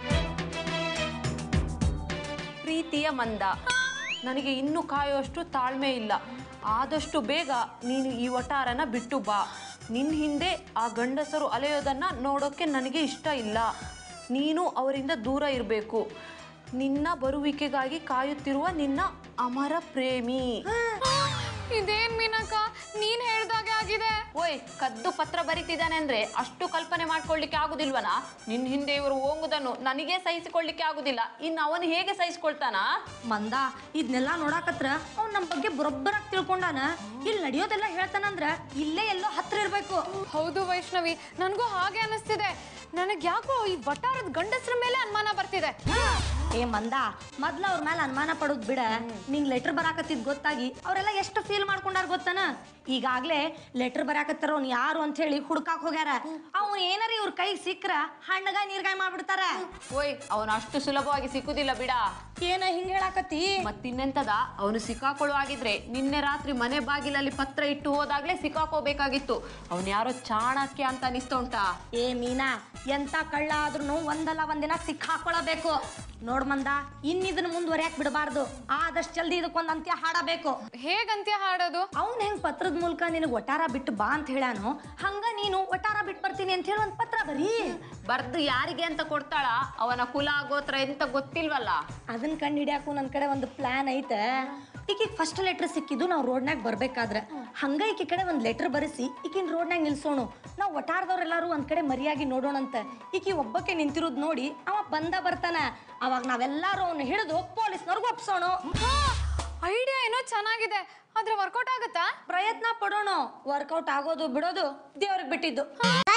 ಪ್ರೀತಿಯ ಮಂದ ನನಗೆ ಇನ್ನೂ ಕಾಯುವಷ್ಟು ತಾಳ್ಮೆ ಇಲ್ಲ ಆದಷ್ಟು ಬೇಗ ನೀನು ಈ ವಟಾರನ ಬಿಟ್ಟು ಬಾ ನಿನ್ನ ಹಿಂದೆ ಆ ಗಂಡಸರು ಅಲೆಯೋದನ್ನ ನೋಡೋಕ್ಕೆ ನನಗೆ ಇಷ್ಟ ಇಲ್ಲ ನೀನು ಅವರಿಂದ ದೂರ ಇರಬೇಕು ನಿನ್ನ ಬರುವಿಕೆಗಾಗಿ ಕಾಯುತ್ತಿರುವ ನಿನ್ನ ಅಮರ ಪ್ರೇಮಿ ಇದೇನ್ ಮೀನಕ್ಕ ನೀನ್ ಹೇಳ್ದಾಗೆ ಆಗಿದೆ ಓಯ್ ಕದ್ದು ಪತ್ರ ಬರಿತಿದ್ದಾನೆ ಅಂದ್ರೆ ಅಷ್ಟು ಕಲ್ಪನೆ ಮಾಡ್ಕೊಳ್ಳಿಕ್ಕೆ ಆಗುದಿಲ್ವನ ನಿನ್ ಹಿಂದೆ ಇವರು ಹೋಗುದನ್ನು ನನಗೆ ಸಹಿಸಿಕೊಳ್ಳಿಕ್ಕೆ ಆಗುದಿಲ್ಲ ಇನ್ನು ಅವನು ಹೇಗೆ ಸಹಿಸ್ಕೊಳ್ತಾನ ಮಂದ ಇದನ್ನೆಲ್ಲ ನೋಡಾಕತ್ರ ಅವ್ನ್ ನಮ್ ಬಗ್ಗೆ ಬರೋಬ್ಬರಾಗಿ ತಿಳ್ಕೊಂಡಾನ ಇಲ್ಲಿ ನಡೆಯೋದೆಲ್ಲ ಹೇಳ್ತಾನಂದ್ರ ಇಲ್ಲೇ ಎಲ್ಲೋ ಹತ್ರ ಇರ್ಬೇಕು ಹೌದು ವೈಷ್ಣವಿ ನನ್ಗೂ ಹಾಗೆ ಅನಿಸ್ತಿದೆ ನನಗ್ ಯಾಕೋ ಈ ವಟಾರದ ಗಂಡಸ್ರ ಮೇಲೆ ಅನುಮಾನ ಬರ್ತಿದೆ ಏ ಮಂದ ಮೊದ್ಲ ಅವ್ರ ಮೇಲೆ ಅನುಮಾನ ಪಡೋದ್ ಬಿಡ ನಿಂಗ್ ಲೆಟರ್ ಬರಾಕತ್ತಿದ್ ಗೊತ್ತಾಗಿ ಅವರೆಲ್ಲ ಎಷ್ಟು ಫೀಲ್ ಮಾಡ್ಕೊಂಡಾರ ಗೊತ್ತನ ಈಗಾಗ್ಲೇ ಲೆಟರ್ ಬರಾಕತ್ತಾರ ಅವ್ನ್ ಯಾರು ಅಂತ ಹೇಳಿ ಹುಡ್ಕಾಕ್ ಹೋಗ್ಯಾರ ಅವ್ನು ಏನಾರ ಇವ್ರ ಕೈಗೆ ಸಿಕ್ಕ್ರ ಹಣ್ಣಗಾಯ್ ನೀರ್ಗಾಯ್ ಮಾಡ್ಬಿಡ್ತಾರ ಓಯ್ ಅವನು ಅಷ್ಟು ಸುಲಭವಾಗಿ ಸಿಕ್ಕುದಿಲ್ಲ ಬಿಡ ಏನ ಹಿಂಗ್ ಹೇಳಾಕತ್ತಿ ಮತ್ತಿನ್ನೆಂತದ ಅವನು ಸಿಕ್ಕಾಕೊಳ್ಳುವಾಗಿದ್ರೆ ನಿನ್ನೆ ರಾತ್ರಿ ಮನೆ ಬಾಗಿಲಲ್ಲಿ ಪತ್ರ ಇಟ್ಟು ಹೋದಾಗ್ಲೇ ಸಿಕ್ಕಾಕೋಬೇಕಾಗಿತ್ತು ಅವನು ಯಾರೋ ಚಾಣಕ್ಯ ಅಂತ ಅನಿಸ್ತಾ ಉಂಟಾ ಏ ಮೀನಾ ಎಂತ ಕಳ್ಳ ಆದ್ರೂ ಒಂದಲ್ಲ ಒಂದಿನ ಸಿಕ್ಕಾಕೊಳಬೇಕು ನೋಡ್ ಮಂದ ಇನ್ ಇದನ್ನ ಮುಂದುವರಿಯಾಕ್ ಬಿಡಬಾರ್ದು ಆದಷ್ಟು ಜಲ್ದಿ ಇದಕ್ಕೊಂದ್ ಅಂತ್ಯ ಹಾಡಬೇಕು ಹೇಗಂತ್ಯ ಹಾಡೋದು ಅವ್ನ್ ಹೆಂಗ್ ಪತ್ರದ ಮೂಲಕ ನಿನಗ್ ಒಟಾರ ಬಿಟ್ಟು ಬಾ ಅಂತ ಹೇಳಾನು ಹಂಗ ನೀನು ಒಟಾರ ಬಿಟ್ಟು ಬರ್ತೀನಿ ಅಂತ ಹೇಳಿ ಒಂದ್ ಪತ್ರ ಬರೀ ಬರ್ದು ಯಾರಿಗೆ ಅಂತ ಕೊಡ್ತಾಳ ಅವನ ಕುಲ ಗೋತ್ರ ಎಂತ ಗೊತ್ತಿಲ್ವಲ್ಲ ಅದನ್ನ ಕಂಡು ಹಿಡಿಯಾಕು ನನ್ನ ಕಡೆ ಒಂದು ಪ್ಲಾನ್ ಐತೆ ಈಕಿಗೆ ಫಸ್ಟ್ ಲೆಟರ್ ಸಿಕ್ಕಿದ್ದು ನಾವು ರೋಡ್ನಾಗ ಬರ್ಬೇಕಾದ್ರೆ ಹಂಗ ಈಕಿ ಕಡೆ ಒಂದು ಲೆಟರ್ ಬರೆಸಿ ಈಕಿನ ರೋಡ್ನಾಗ ನಿಲ್ಸೋಣ ನಾವು ಒಟಾರ್ದವ್ರೆಲ್ಲರೂ ಒಂದ್ ಕಡೆ ಮರಿಯಾಗಿ ನೋಡೋಣಂತ ಈಕಿ ಒಬ್ಬಕ್ಕೆ ನಿಂತಿರೋದ್ ನೋಡಿ ಅವ ಬಂದ ಬರ್ತಾನ ಅವಾಗ ನಾವೆಲ್ಲಾರು ಅವನು ಹಿಡಿದು ಪೊಲೀಸ್ನವ್ರಿಗೆ ಒಪ್ಸೋಣ ಐಡಿಯಾ ಏನೋ ಚೆನ್ನಾಗಿದೆ ಆದ್ರೆ ವರ್ಕೌಟ್ ಆಗುತ್ತಾ ಪ್ರಯತ್ನ ಪಡೋಣ ವರ್ಕೌಟ್ ಆಗೋದು ಬಿಡೋದು ದೇವ್ರಿಗೆ ಬಿಟ್ಟಿದ್ದು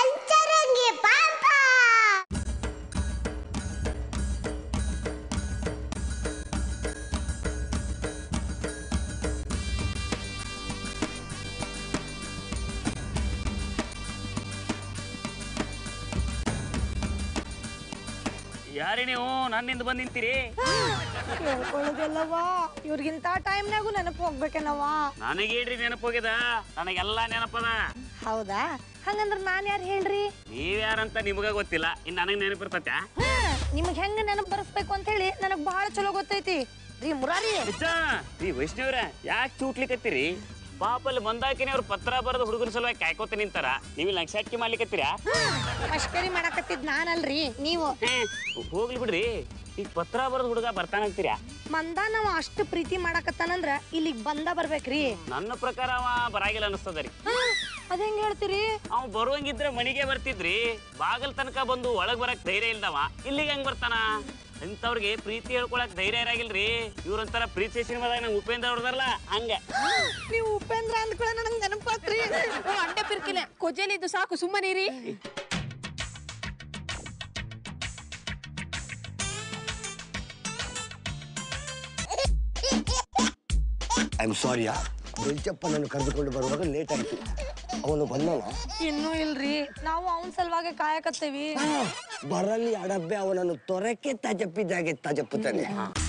ಯಾರೇ ನೀವು ನನ್ನಿಂದ ಬಂದ್ ನಿಂತೀರಿ ಹೇಳ್ಕೊಳ್ಳೋದೆಲ್ಲವಾ ಇವ್ರಿಗಿಂತ ಟೈಮ್ನಾಗೂ ನೆನಪು ಹೋಗ್ಬೇಕೇನವಾ ನನಗೆ ಹೇಳ್ರಿ ನೆನಪೋಗ್ಯದ ನನಗೆಲ್ಲ ನೆನಪದ ಹೌದಾ ಹಂಗಂದ್ರ ನಾನ್ ಯಾರು ಹೇಳ್ರಿ ನೀವ್ ಯಾರಂತ ನಿಮಗ ಗೊತ್ತಿಲ್ಲ ಇನ್ ನನಗ್ ನೆನಪಿರ್ತತ್ಯಾ ನಿಮ್ಗೆ ಹೆಂಗ ನೆನಪು ಬರೆಸ್ಬೇಕು ಅಂತ ಹೇಳಿ ನನಗೆ ಬಹಳ ಚಲೋ ಗೊತ್ತೈತಿ ರೀ ಮುರಾರಿ ನಿಜ ಈ ವೈಷ್ಣವ್ರ ಯಾಕೆ ಚೂಟ್ಲಿಕತ್ತೀರಿ ಪಾಪಲ್ಲಿ ಬಂದಾಕಿನಿ ಅವ್ರ ಪತ್ರ ಬರೆದು ಹುಡುಗನ ಸಲುವಾಗಿ ಕಾಯ್ಕೋತ ನಿಂತಾರ ನೀವು ಇಲ್ಲಿ ನಕ್ಷಟ್ಕಿ ಮಾಡ್ಲಿಕತ್ತೀರಾ ಮಷ್ಕರಿ ಮಾಡಕತ್ತಿದ್ ನಾನಲ್ರಿ ನೀವು ಹೇ, ಹೋಗ್ಲಿ ಬಿಡ್ರಿ ಈಗ ಪತ್ರ ಬರೆದು ಹುಡುಗ ಬರ್ತಾನಂತೀರಾ ಮಂದ ನಾವ್ ಅಷ್ಟು ಪ್ರೀತಿ ಮಾಡಕತ್ತಾನಂದ್ರ ಇಲ್ಲಿಗ್ ಬಂದ ಬರ್ಬೇಕ್ರಿ ನನ್ನ ಪ್ರಕಾರ ಅವ ಬರಾಗಿಲ್ಲ ಅನಿಸ್ತದ ರೀ ಅದ ಹೆಂಗ್ ಹೇಳ್ತೀರಿ ಅವ ಬರುವಂಗಿದ್ರೆ ಮನಿಗೆ ಬರ್ತಿದ್ರಿ ಬಾಗಲ್ ತನಕ ಬಂದು ಒಳಗ್ ಬರಕ್ ಧೈರ್ಯ ಇಲ್ದವ ಇಲ್ಲಿಗೆ ಹೆಂಗ್ ಬರ್ತಾನ ಇಂಥವ್ರಿಗೆ ಪ್ರೀತಿ ಹೇಳ್ಕೊಳಕ್ ಧೈರ್ಯ ಇರಾಗಿಲ್ರಿ ಇವ್ರೊಂಥರ ಪ್ರೀತಿ ಸಿನಿಮಾದಾಗ ನಂಗೆ ಉಪೇಂದ್ರ ಅವ್ರದಾರಲ್ಲ ಹಂಗ ನೀವು ಉಪೇಂದ್ರ ಅಂದ್ಕೊಳ್ಳ ನನಗೆ ನೆನಪಾತ್ರಿ ಓ ಅಂಡೆ ಪಿರ್ಕಿಲೆ ಕೊಜೆಲಿದ್ದು ಸಾಕು ಸುಮ್ಮನಿರಿ ಐ ಆಮ್ ಸಾರಿಯಾ ಬೆಳ್ಚಪ್ಪನನ್ನು ಕರೆದುಕೊಂಡು ಬರುವಾಗ ಲೇಟ್ ಆಯ್ತು ಅವನು ಬಂದನ ಇನ್ನೂ ಇಲ್ರಿ ನಾವು ಅವನ್ ಸಲುವಾಗಿ ಕಾಯಕತ್ತೇವಿ ಬರಲಿ ಅಡಬ್ಬೆ ಅವನನ್ನು ತೊರಕೆ ತಜಪ್ಪಿದ್ದಾಗೆ ತಜಪ್ಪುತ್ತಾನೆ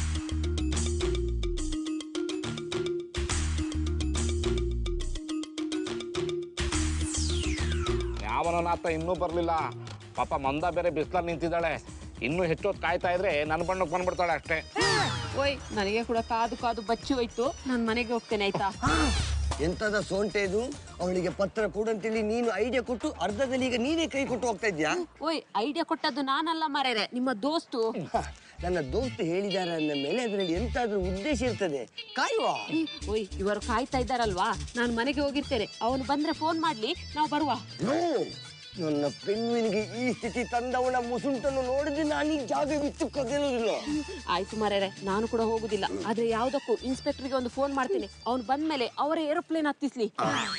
ಯಾವನಾತ ಇನ್ನೂ ಬರಲಿಲ್ಲ ಪಾಪ ಮಂದ ಬೇರೆ ಬಿಸ್ಲಲ್ಲಿ ನಿಂತಿದ್ದಾಳೆ ಇನ್ನೂ ಹೆಚ್ಚೊತ್ತು ಕಾಯ್ತಾ ಇದ್ರೆ ನನ್ನ ಬಣ್ಣಕ್ಕೆ ಬಂದ್ಬಿಡ್ತಾಳೆ ಅಷ್ಟೇ ಓಯ್ ನನಗೆ ಕೂಡ ಕಾದು ಕಾದು ಬಚ್ಚಿ ಹೋಯ್ತು ನಾನು ಮನೆಗೆ ಹೋಗ್ತೇನೆ ಆಯ್ತಾ ಎಂತದ ಸೋಂಟೆ ಇದು ಅವಳಿಗೆ ಪತ್ರ ಕೊಡಂತೇಳಿ ನೀನು ಐಡಿಯಾ ಕೊಟ್ಟು ಅರ್ಧದಲ್ಲಿ ಈಗ ನೀನೇ ಕೈ ಕೊಟ್ಟು ಹೋಗ್ತಾ ಇದ್ಯಾ ಓಯ್ ಐಡಿಯಾ ಕೊಟ್ಟದ್ದು ನಾನಲ್ಲ ಮಾರೇರೆ ನಿಮ್ಮ ದೋಸ್ತು ನನ್ನ ದೋಸ್ತ ಹೇಳಿದ್ದಾರೆ ಅಂದ ಮೇಲೆ ಅದರಲ್ಲಿ ಎಂತಾದ್ರೂ ಉದ್ದೇಶ ಇರ್ತದೆ ಕಾಯುವ ಓಯ್ ಇವರು ಕಾಯ್ತಾ ಇದ್ದಾರಲ್ವಾ ನಾನು ಮನೆಗೆ ಹೋಗಿರ್ತೇನೆ ಅವನು ಬಂದ್ರೆ ಫೋನ್ ಮಾಡ್ಲಿ ನಾವು ಬರುವ ನೋ ನನ್ನ ಪೆನ್ವಿನಿಗೆ ಈ ಸ್ಥಿತಿ ತಂದವನ ಮುಸುಂಟನ್ನು ನೋಡಿದ್ರೆ ನಾನು ಈ ಜಾಗ ಬಿಟ್ಟು ಕದಲುವುದಿಲ್ಲ ಆಯ್ತು ಮಾರೇರೆ ನಾನು ಕೂಡ ಹೋಗುದಿಲ್ಲ ಆದ್ರೆ ಯಾವ್ದಕ್ಕೂ ಇನ್ಸ್ಪೆಕ್ಟರ್ಗೆ ಒಂದು ಫೋನ್ ಮಾಡ್ತೀನಿ ಅವ್ನು ಬಂದ್ಮೇಲೆ ಅವರೇ ಏರೋಪ್ಲೇನ್ ಹತ್ತಿಸ್ಲಿ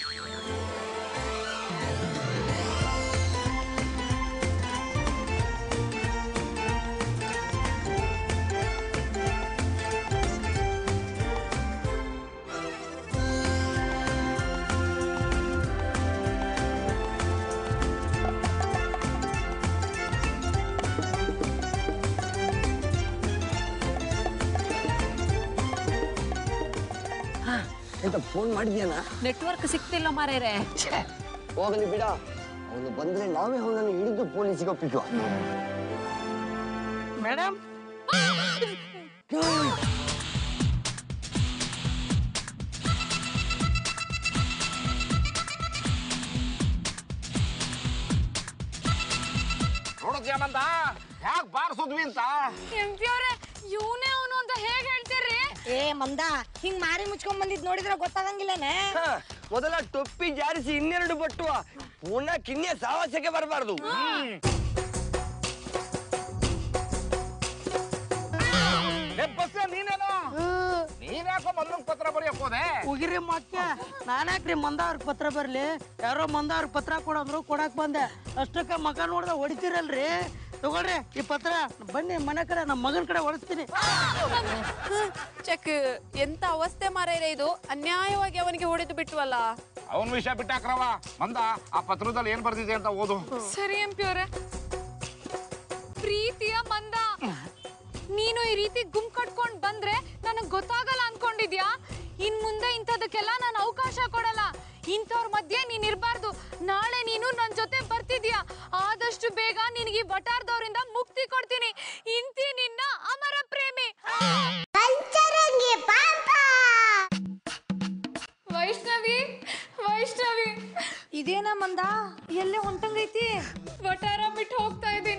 ಎಂತ ಫೋನ್ ಮಾಡಿದ್ಯಾನ ನೆಟ್ವರ್ಕ್ ಸಿಗ್ತಿಲ್ಲ ಮಾರೇರೆ ಹೋಗಲಿ ಬಿಡ ಅವನು ಬಂದ್ರೆ ನಾವೇ ಅವನನ್ನು ಹಿಡಿದು ಪೊಲೀಸಿಗೆ ಒಪ್ಪಿಸುವ ಮೇಡಮ್ ನೋಡೋದ್ಯಾ ಮಂದ ಯಾಕೆ ಬಾರಿಸಿದ್ವಿ ಅಂತ ಎಂಪಿ ಅವ್ರೆ ಇವನೇ ಅವನು ಅಂತ ಹೇಗ್ ಹೇಳ್ತೀರಿ ಏ ಮಂದ ಹಿಂಗ್ ಮಾರಿ ಮುಚ್ಕೊಂಡ್ ಬಂದಿದ್ ನೋಡಿದ್ರ ಗೊತ್ತಾಗಂಗಿಲ್ಲನೆ ಹ, ಮೊದಲ ಟೊಪ್ಪಿ ಜಾರಿಸಿ ಇನ್ನೆರಡು ಬಟ್ಟುವ ಪುನಃ ಕಿನ್ನೆ ಸಾಹಸಕ್ಕೆ ಬರಬಾರ್ದು ಏ ಬಸ್ಸ ನೀನೇನು ನೀನ್ಯಾಕೋ ಮೊದಲು ಪತ್ರ ಬರೆಯಕ್ ಹೋದೆ ಹೋಗಿರಿ ಮತ್ತೆ ನಾನ್ಯಾಕ್ರಿ ಮಂದವ್ರಿಗೆ ಪತ್ರ ಬರ್ಲಿ ಯಾರೋ ಮಂದವ್ರಿಗೆ ಪತ್ರ ಕೊಡಂದ್ರು ಕೊಡಕ್ ಬಂದೆ ಅಷ್ಟಕ್ಕ ಮಗ ನೋಡ್ದ ಹೊಡಿತೀರಲ್ರಿ ತಗೊಳ್ರಿ ಈ ಪತ್ರ ಬನ್ನಿ ಮನೆ ಕಡೆ ನಮ್ಮ ಮಗನ ಕಡೆ ಹೊಡಿಸ್ತೀನಿ ಚೆಕ್ ಎಂತ ಅವಸ್ಥೆ ಮಾರೇರೆ ಇದು ಅನ್ಯಾಯವಾಗಿ ಅವನಿಗೆ ಹೊಡೆದು ಬಿಟ್ಟವಲ್ಲ ಅವನ ವಿಷಯ ಬಿಟ್ಟಾಕ್ರವ ಮಂದ ಆ ಪತ್ರದಲ್ಲಿ ಏನ್ ಬರ್ದಿದೆ ಅಂತ ಓದು ಸರಿ ಎಂಪಿ ಅವ್ರೆ ಪ್ರೀತಿಯ ಮಂದ ನೀನು ಈ ರೀತಿ ಗುಂಪ್ ಕಟ್ಕೊಂಡ್ ಬಂದ್ರೆ ನನಗ್ ಗೊತ್ತಾಗಲ್ಲ ಅನ್ಕೊಂಡಿದ್ಯಾ ಇನ್ ಮುಂದೆ ಇಂಥದಕ್ಕೆಲ್ಲ ನಾನು ಅವಕಾಶ ಕೊಡಲ್ಲ ಇಂಥವ್ರ ಮಧ್ಯೆ ನೀನ್ ಇರ್ಬಾರ್ದು ನಾಳೆ ನೀನು ನನ್ ಜೊತೆ ಬರ್ತಿದ್ಯಾ ಆದಷ್ಟು ಬೇಗ ನಿನಗೆ ಬಟಾರ್ದವ್ರಿಂದ ಮುಕ್ತಿ ಕೊಡ್ತೀನಿ ಇಂತಿ ನಿನ್ನ ಅಮರ ಪ್ರೇಮಿ ವೈಷ್ಣವಿ ವೈಷ್ಣವಿ ಇದೇನ ಮಂದ ಎಲ್ಲೇ ಹೊಂಟಂಗೈತಿ ವಟಾರ ಬಿಟ್ಟು ಹೋಗ್ತಾ ಇದ್ದೀನಿ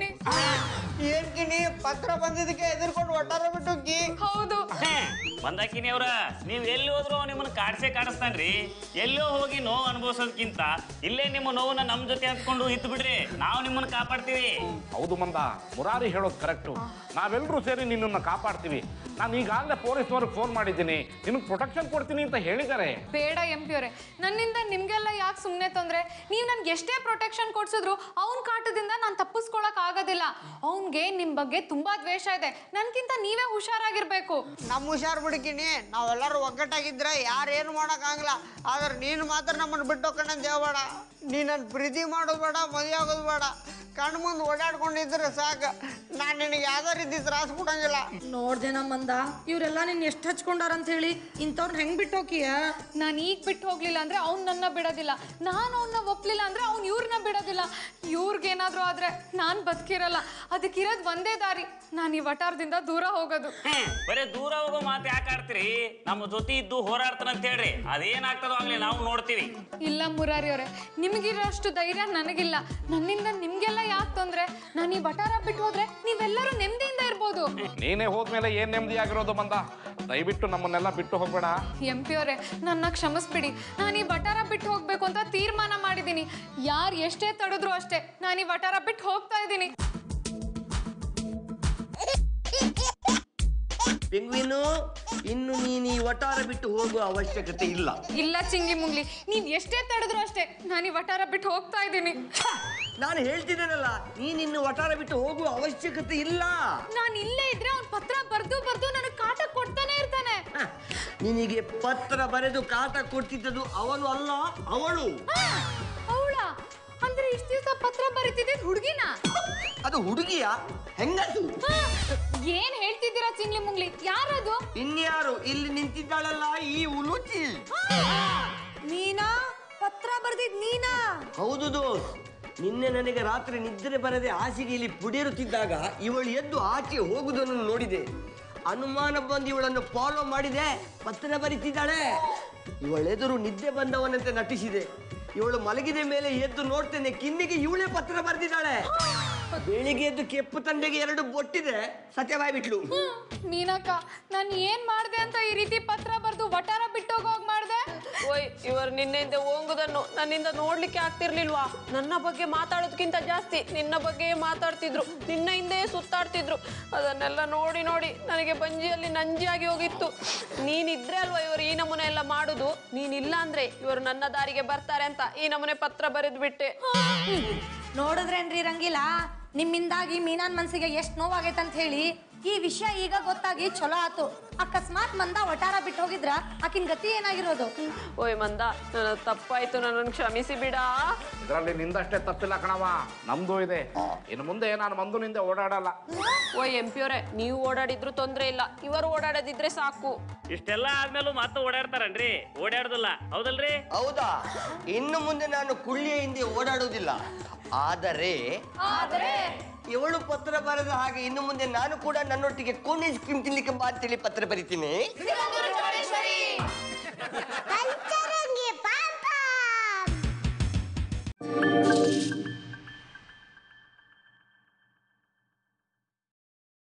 ಪತ್ರ ಬಂದಿದ್ದಕ್ಕೆ ಎದುರ್ಕೊಂಡು ಒಟ್ಟಾರ ಬಿಟ್ಟು ಹೋಗಿ ಹೌದು ಮಂದಾಕಿನಿ ಅವ್ರ ನೀವ್ ಎಲ್ಲಿ ಹೋದ್ರು ನಿಮ್ಮನ್ನ ಕಾಡ್ಸೇ ಕಾಡಿಸ್ತಾನ್ರಿ ಎಲ್ಲೋ ಹೋಗಿ ನೋವು ಅನುಭವಿಸೋದಕ್ಕಿಂತ ಇಲ್ಲೇ ನಿಮ್ಮ ನೋವನ್ನ ನಮ್ ಜೊತೆ ಹಂಚ್ಕೊಂಡು ಇತ್ತು ಬಿಡ್ರಿ ನಾವು ನಿಮ್ಮನ್ನ ಕಾಪಾಡ್ತೀವಿ ಹೌದು ಮಂದ ಮುರಾರಿ ಹೇಳೋದು ಕರೆಕ್ಟು ನಾವೆಲ್ಲರೂ ಸೇರಿ ನಿನ್ನನ್ನು ಕಾಪಾಡ್ತೀವಿ ನಾನು ಈಗಾಗಲೇ ಪೊಲೀಸ್ನವ್ರಿಗೆ ಫೋನ್ ಮಾಡಿದ್ದೀನಿ ನಿನಗೆ ಪ್ರೊಟೆಕ್ಷನ್ ಕೊಡ್ತೀನಿ ಅಂತ ಹೇಳಿದ್ದಾರೆ ಬೇಡ ಎಂ ಪಿ ಅವರೇ ನನ್ನಿಂದ ನಿಮ್ಗೆಲ್ಲ ಯಾಕೆ ಸುಮ್ಮನೆ ತೊಂದ್ರೆ ನೀವು ನನ್ಗೆ ಎಷ್ಟೇ ಪ್ರೊಟೆಕ್ಷನ್ ಕೊಡ್ಸಿದ್ರು ಅವ್ನ ಕಾಟದಿಂದ ನಾನು ತಪ್ಪಿಸ್ಕೊಳಕ್ ಆಗೋದಿಲ್ಲ ಅವನ್ಗೆ ನಿಮ್ ಬಗ್ಗೆ ತುಂಬಾ ದ್ವೇಷ ಇದೆ ನನ್ಗಿಂತ ನೀವೇ ಹುಷಾರಾಗಿರ್ಬೇಕು ನಮ್ಮ ಹುಷಾರ್ ಬಿಡ್ಕಿನಿ ನಾವೆಲ್ಲರೂ ಒಗ್ಗಟ್ಟಾಗಿದ್ರೆ ಯಾರೇನು ಮಾಡೋಕ್ಕಾಗಲ್ಲ ಆದ್ರೆ ನೀನು ಮಾತ್ರ ನಮ್ಮನ್ನು ಬಿಟ್ಟು ಹೋಗ್ಕೊಂಡ್ ದೇವಬೇಡ ನೀ ನನ್ನ ಪ್ರೀತಿ ಮಾಡೋದು ಬೇಡ ಮದುವೆ ಆಗೋದು ಬೇಡ ಕಣ್ಣು ಮುಂದೆ ಓಡಾಡ್ಕೊಂಡಿದ್ರೆ ಸಾಕು ನಾನು ನಿನಗೆ ಯಾವ್ದೋ ರೀತಿ ತ್ರಾಸ ಕೊಡಂಗಿಲ್ಲ ನೋಡ್ದೆ ನಮ್ಮಂದ ಇವರೆಲ್ಲ ನಿನ್ ಎಷ್ಟು ಹಚ್ಕೊಂಡಾರ ಅಂತ ಹೇಳಿ ಇಂಥವ್ರನ್ನ ಹೆಂಗ್ ಬಿಟ್ಟು ಹೋಕಿಯ ನಾನು ಈಗ ಬಿಟ್ಟು ಹೋಗ್ಲಿಲ್ಲ ಅಂದ್ರೆ ಅವ್ನ್ ನನ್ನ ಬಿಡೋದಿಲ್ಲ ನಾನು ಅವನ್ನ ಒಪ್ಲಿಲ್ಲ ಅಂದ್ರೆ ಅವ್ನ್ ಇವ್ರನ್ನ ಬಿಡೋದಿಲ್ಲ ಇವ್ರಿಗೇನಾದ್ರೂ ಆದ್ರೆ ನಾನ್ ಬದುಕಿರಲ್ಲ ಅದಕ್ಕಿರೋದ್ ಒಂದೇ ದಾರಿ ನಾನು ಈ ವಟಾರದಿಂದ ದೂರ ಹೋಗೋದು ಹ್ಮ್, ಬರೇ ದೂರ ಹೋಗೋ ಮಾತು ಯಾಕೆ ಆಡ್ತೀರಿ ನಮ್ಮ ಜೊತೆ ಇದ್ದು ಹೋರಾಡ್ತಾನ ಅಂತ ಹೇಳ್ರಿ ಅದೇನಾಗ್ತದೋ ಆಗ್ಲಿ ನಾವು ನೋಡ್ತೀವಿ ಇಲ್ಲ ಮುರಾರಿ ಅವರೇ ನಿಮಗಿರೋಷ್ಟು ಧೈರ್ಯ ನನಗಿಲ್ಲ ನನ್ನಿಂದ ನಿಮ್ಗೆಲ್ಲ ಯಾಕೆ ತೊಂದ್ರೆ ನಾನು ಈ ವಟಾರ ಬಿಟ್ಟು ಹೋದ್ರೆ ನೀವೆಲ್ಲರೂ ನೆಮ್ಮದಿಯಿಂದ ಇರ್ಬೋದು ನೀನೇ ಹೋದ್ಮೇಲೆ ಏನ್ ನೆಮ್ಮದಿಯಾಗಿರೋದು ಮಂದ ದಯವಿಟ್ಟು ನಮ್ಮನ್ನೆಲ್ಲ ಬಿಟ್ಟು ಹೋಗ್ಬೇಡ ಎಂ ಪಿ ಅವರೇ ನನ್ನ ಕ್ಷಮಿಸ್ಬಿಡಿ ನಾನು ಈ ವಟಾರ ಬಿಟ್ಟು ಹೋಗ್ಬೇಕು ಅಂತ ತೀರ್ಮಾನ ಮಾಡಿದ್ದೀನಿ ಯಾರು ಎಷ್ಟೇ ತಡೆದ್ರು ಅಷ್ಟೇ ನಾನು ಈ ವಟಾರ ಬಿಟ್ಟು ಹೋಗ್ತಾ ಇದ್ದೀನಿ ಪೆಂಗ್ವಿನು ಇನ್ನು ನೀನು ಈ ವಟಾರ ಬಿಟ್ಟು ಹೋಗುವ ಅವಶ್ಯಕತೆ ಇಲ್ಲ ಇಲ್ಲ ಚಿಂಗಿ ಮುಂಗ್ಲಿ ನೀವ್ ಎಷ್ಟೇ ತಡೆದ್ರು ಅಷ್ಟೇ ನಾನು ಈ ವಟಾರ ಬಿಟ್ಟು ಹೋಗ್ತಾ ಇದ್ದೀನಿ ನಾನು ಹೇಳ್ತಿದ್ದೇನಲ್ಲ ನೀನಿನ್ನು ವಟಾರ ಬಿಟ್ಟು ಹೋಗುವ ಅವಶ್ಯಕತೆ ಇಲ್ಲ ನಾನು ಇಲ್ಲೇ ಇದ್ರೆ ಅವ್ನ್ ಪತ್ರ ಬರ್ದು ಬರ್ದು ನನಗೆ ಕಾಟ ಕೊಡ್ತಾನೆ ಇರ್ತಾನೆ ಹ, ನಿನಗೆ ಪತ್ರ ಬರೆದು ಕಾಟ ಕೊಡ್ತಿದ್ದದು ಅವನು ಅಲ್ಲ ಅವಳು ಅವಳ ಅಂದ್ರೆ ಇಷ್ಟ ದಿವಸ ಪತ್ರ ಬರೀತಿದ್ದ ಹುಡುಗಿನ ಅದು ಹುಡುಗಿಯ ಹೆಂಗಸು ಏನ್ ಹೇಳ್ತಿದ್ದೀರಾ ಚಿಂಗ್ಲಿ ಮುಂಗ್ಲಿ ಯಾರದು ಇನ್ಯಾರು ಇಲ್ಲಿ ನಿಂತಿದ್ದಾಳಲ್ಲ ಈ ಉಲುಚಿ ನೀನಾ ಪತ್ರ ಬರ್ದಿದ್ ನೀನಾ ಹೌದು ದೋಸ್ ನಿನ್ನೆ ನನಗೆ ರಾತ್ರಿ ನಿದ್ರೆ ಬರದೆ ಹಾಸಿಗೆ ಇಲ್ಲಿ ಪುಡಿರುತ್ತಿದ್ದಾಗ ಇವಳು ಎದ್ದು ಆಚೆ ಹೋಗುವುದನ್ನು ನೋಡಿದೆ ಅನುಮಾನ ಬಂದು ಇವಳನ್ನು ಫಾಲೋ ಮಾಡಿದೆ ಪತ್ರ ಬರೀತಿದ್ದಾಳೆ ಇವಳೆದುರು ನಿದ್ದೆ ಬಂದವನಂತೆ ನಟಿಸಿದೆ ಇವಳು ಮಲಗಿದ ಮೇಲೆ ಎದ್ದು ನೋಡ್ತೇನೆ ಕಿನ್ನಿಗೆ ಇವಳೇ ಪತ್ರ ಬರೆದಿದ್ದಾಳೆ ಬೆಳಿಗ್ಗೆ ಎದ್ದು ಕೆಪ್ಪು ತಂಡೆಗೆ ಎರಡು ಬೊಟ್ಟಿದೆ ಸತ್ಯವಾಯ್ ಬಿಟ್ಲು ಮೀನಕ್ಕ ನಾನು ಏನ್ ಮಾಡ್ದೆ ಅಂತ ಈ ರೀತಿ ಪತ್ರ ಬರ್ದು ವಟಾರ ಬಿಟ್ಟೋಗೋಗ್ ಮಾಡ್ದೆ ಓಯ್ ಇವರು ನಿನ್ನೆಯಿಂದ ಹೋಗುದನ್ನು ನನ್ನಿಂದ ನೋಡ್ಲಿಕ್ಕೆ ಆಗ್ತಿರ್ಲಿಲ್ವಾ ನನ್ನ ಬಗ್ಗೆ ಮಾತಾಡೋದಕ್ಕಿಂತ ಜಾಸ್ತಿ ನಿನ್ನ ಬಗ್ಗೆ ಮಾತಾಡ್ತಿದ್ರು ನಿನ್ನ ಹಿಂದೆ ಸುತ್ತಾಡ್ತಿದ್ರು ಅದನ್ನೆಲ್ಲ ನೋಡಿ ನೋಡಿ ನನಗೆ ಬಂಜಿಯಲ್ಲಿ ನಂಜಿಯಾಗಿ ಹೋಗಿತ್ತು ನೀನಿದ್ರೆ ಅಲ್ವಾ ಇವರು ಈ ನಮೂನೆ ಎಲ್ಲ ಮಾಡುದು ನೀನಿಲ್ಲ ಅಂದ್ರೆ ಇವರು ನನ್ನ ದಾರಿಗೆ ಬರ್ತಾರೆ ಅಂತ ಈ ನಮೂನೆ ಪತ್ರ ಬರೆದು ಬಿಟ್ಟೆ ನೋಡಿದ್ರೇನ್ರಿ ರಂಗಿಲ್ಲ ನಿಮ್ಮಿಂದಾಗಿ ಮೀನಾನ್ ಮನ್ಸಿಗೆ ಎಷ್ಟು ನೋವಾಗೈತೆ ಅಂತ ಹೇಳಿ ಈ ವಿಷಯ ಈಗ ಗೊತ್ತಾಗಿ ಚಲೋ ಆತು ಅಕಸ್ಮಾತ್ ಮಂದ ಒಟಾರ ಬಿಟ್ಟು ಹೋಗಿದ್ರ ಆಕಿನ್ ಗತಿ ಏನಾಗಿರೋದು ಓಯ್ ಮಂದ ನನ್ನ ತಪ್ಪಾಯ್ತು ನನ್ನನ್ನು ಕ್ಷಮಿಸಿ ಬಿಡ ಇದರಲ್ಲಿ ನಿಂದಷ್ಟೇ ತಪ್ಪಿಲ್ಲ ಕಣವ ನಮ್ದು ಇದೆ ಇನ್ನು ಮುಂದೆ ನಾನು ಮಂದು ನಿಂದೆ ಓಡಾಡಲ್ಲ ಓಯ್ ಎಂ ಪಿ ಅವರೇ ನೀವು ಓಡಾಡಿದ್ರು ತೊಂದ್ರೆ ಇಲ್ಲ ಇವರು ಓಡಾಡದಿದ್ರೆ ಸಾಕು ಇಷ್ಟೆಲ್ಲ ಆದ್ಮೇಲೂ ಮತ್ತೆ ಓಡಾಡ್ತಾರನ್ರಿ ಓಡಾಡುದಿಲ್ಲ ಹೌದಲ್ರಿ ಹೌದಾ ಇನ್ನು ಮುಂದೆ ನಾನು ಕುಳ್ಳಿಯ ಹಿಂದೆ ಓಡಾಡುವುದಿಲ್ಲ ಆದರೆ ಇವಳು ಪತ್ರ ಬರೆದ ಹಾಗೆ ಇನ್ನು ಮುಂದೆ ನಾನು ಕೂಡ ನನ್ನೊಟ್ಟಿಗೆ ಕೋನ್ ಐಸ್ ಕ್ರೀಮ್ ತಿನ್ಲಿಕ್ಕೆ ಬಾ ಅಂತೇಳಿ ಪತ್ರ ಬರಿತೀನಿ